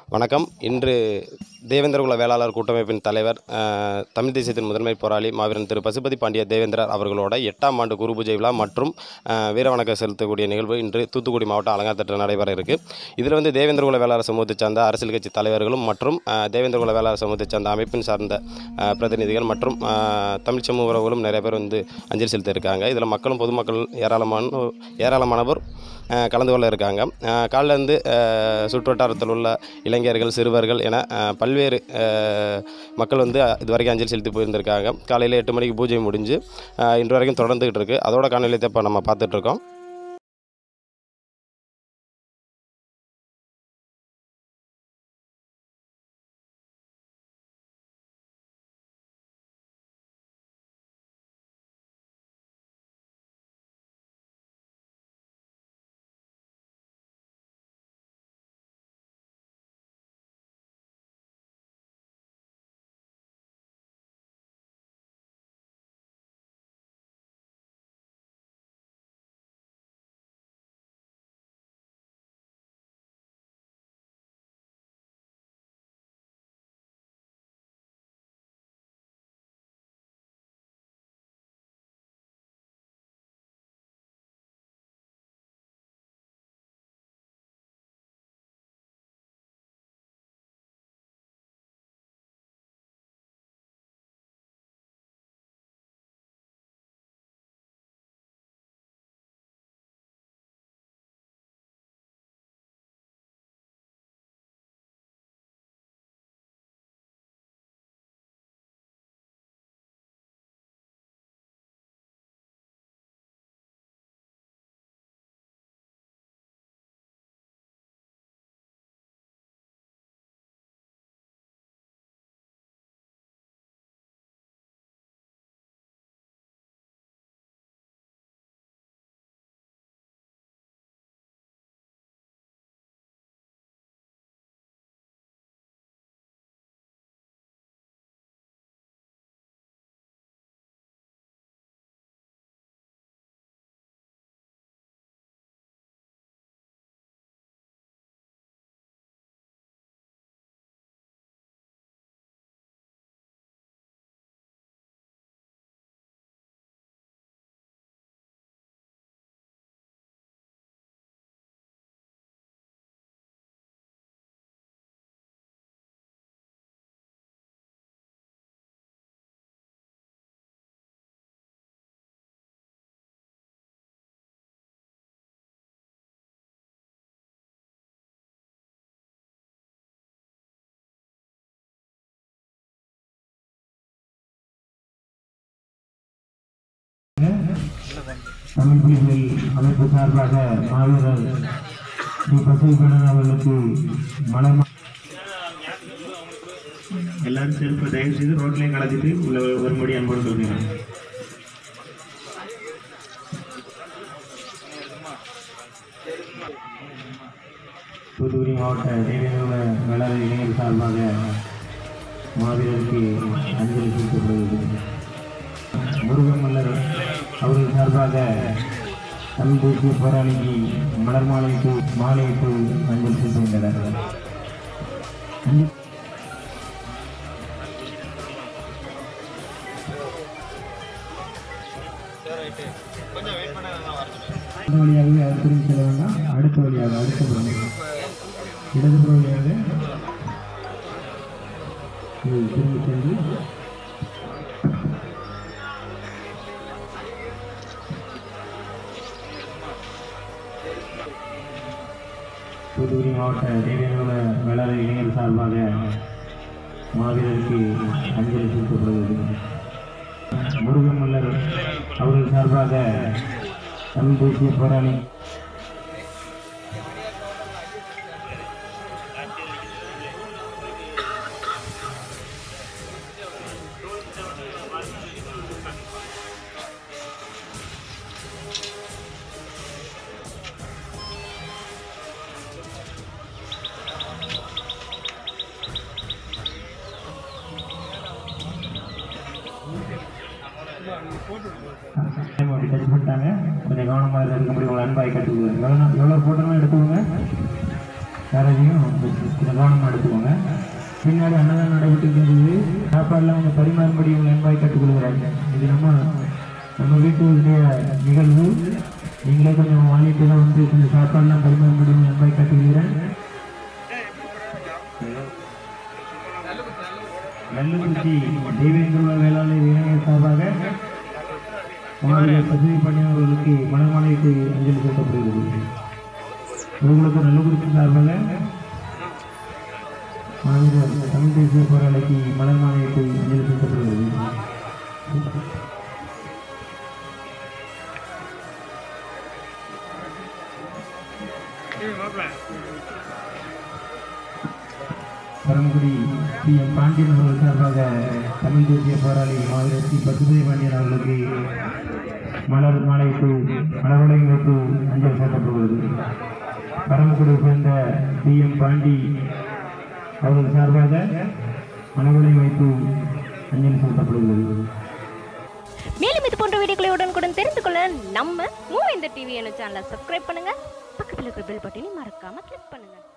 வணக்கம் இன்று தேவேந்திரகுல வேளாளர் கூட்டமைப்பின் தலைவர் அஹ், தமிழ் தேசியத்தின் முதன்மை போராளி மாவீரன் திரு பசுபதி பாண்டிய தேவேந்திரர் அவர்களோட எட்டாம் ஆண்டு குரு பூஜை விழா மற்றும் அஹ், வீரவணக்கம் செலுத்தக்கூடிய நிகழ்வு இன்று தூத்துக்குடி மாவட்டம் அலங்காத்தட்டு நடைபெற இருக்கு இதில் வந்து தேவேந்திரகுல வேளாளர் சமூகத்தை சார்ந்த அரசியல் கட்சி தலைவர்களும் மற்றும் அஹ், தேவேந்திரகுல வேளாளர் சமூகத்தை சார்ந்த அமைப்பின் சார்ந்த அஹ், பிரதிநிதிகள் மற்றும் அஹ், தமிழ் சமூக உறவுகளும் நிறைய பேர் வந்து அஞ்சலி செலுத்த இருக்காங்க இதில் மக்களும் பொதுமக்கள் ஏராளமான ஏராளமானவர் அஹ், கலந்து கொள்ள இருக்காங்க அஹ், காலைல இருந்து அஹ், சுற்றுவட்டாரத்தில் உள்ள இளைஞர்கள் சிறுவர்கள் என அஹ், பல்வேறு அஹ், மக்கள் வந்து இது வரைக்கும் அஞ்சலி செலுத்தி போயிருந்திருக்காங்க காலையில் எட்டு மணிக்கு பூஜை முடிஞ்சு அஹ், இன்று வரைக்கும் தொடர்ந்துகிட்டு இருக்கு அதோட காணொலியத்தை இப்போ நம்ம பார்த்துட்டு இருக்கோம் தமிழ் புலிகள் அமைப்பு சார்பாக மாவீரர் டி பசுகணன் அவர்களுக்கு மலர் எல்லாரும் செருப்பு தயவு செய்து ரோட்லையும் கலத்திட்டு உள்ள வரும்படி அன்போடு சொல்கிறேன் தூத்துக்குடி மாவட்ட தேவேந்திர வேளாண் இளைஞர் சார்பாக மாவீரருக்கு அஞ்சலி செலுத்தப்படுகிறது முருகன் மல்லர் அவர்கள் சார்பாக தமிழ் தேசிய போராளிக்கு மலர் மாலையிட்டு மாலையிட்டு அஞ்சல் செலுத்துகின்றனர் இந்த வழியாகவே அவர் திரும்பி செல்ல வேண்டாம் அடுத்த வழியாக அடுத்த புறம் இடதுபுற வழியாக இது திரும்பி சென்று தூத்துக்குடி மாவட்ட தேவேந்திர வேளாண் இளைஞர் சார்பாக மாவீரருக்கு அஞ்சலி செலுத்தப்படுகிறது முருகன் மல்லர் அவர்கள் சார்பாக தமிழ் தேசிய போராளி அப்படி டச் பண்ணிட்டாங்க கொஞ்சம் கவனமாக இருக்க முடியும் உங்களை அன்பாய் கட்டுக்குது எவ்வளோ எவ்வளோ ஃபோட்டோலாம் எடுத்துக்கோங்க யாரையும் கொஞ்சம் கவனமாக எடுத்துக்கோங்க பின்னாடி அன்னதானம் நடைபெற்று இருந்தது சாப்பாடுலாம் அவங்க பரிமாறும்படி உங்களை அன்பாய் கற்றுக்கொள்கிறாங்க இது நம்ம நம்ம வீட்டுடைய நிகழ்வு நீங்களே கொஞ்சம் வாங்கிட்டு தான் வந்து கொஞ்சம் சாப்பாடுலாம் பரிமாறும்படி உங்களை அன்பாய் கற்றுக்கொள்கிறேன் நல்லுக்குறிச்சி தெய்வேந்திர வேளாளர் இளைஞர் சார்பாக மாணவர்கள் பசுமை பணியாளர்களுக்கு மனமாலைக்கு அஞ்சலி செலுத்தப்படுகிறது உங்களுக்கு நல்லுக்குறிச்சி சார்பாக மாணவர் தமிழ் தேசிய போராளிக்கு மலர் மாலைக்கு அஞ்சலி செலுத்தப்படுகிறது பரமக்குடி பி எம் பாண்டியன் அவர்கள் சார்பாக தமிழ் தேசிய போராளி மாவீரர் சி பசுபதி பாண்டியன் அவர்களுக்கு மலர் மாலைக்கு மலர்வடை வைத்து அஞ்சல் செலுத்தப்படுகிறது பரமக்குடியை சேர்ந்த பி எம் பாண்டி அவர்கள் சார்பாக மலர்வடை வைத்து அஞ்சலி செலுத்தப்படுகிறது மேலும் இது போன்ற வீடியோக்களை உடனுக்குடன் தெரிந்து கொள்ள நம்ம மூவேந்தர் டிவி என்ற சேனலை சப்ஸ்கிரைப் பண்ணுங்க பக்கத்தில் இருக்கிற பெல் பட்டனை மறக்காம கிளிக் பண்ணுங்க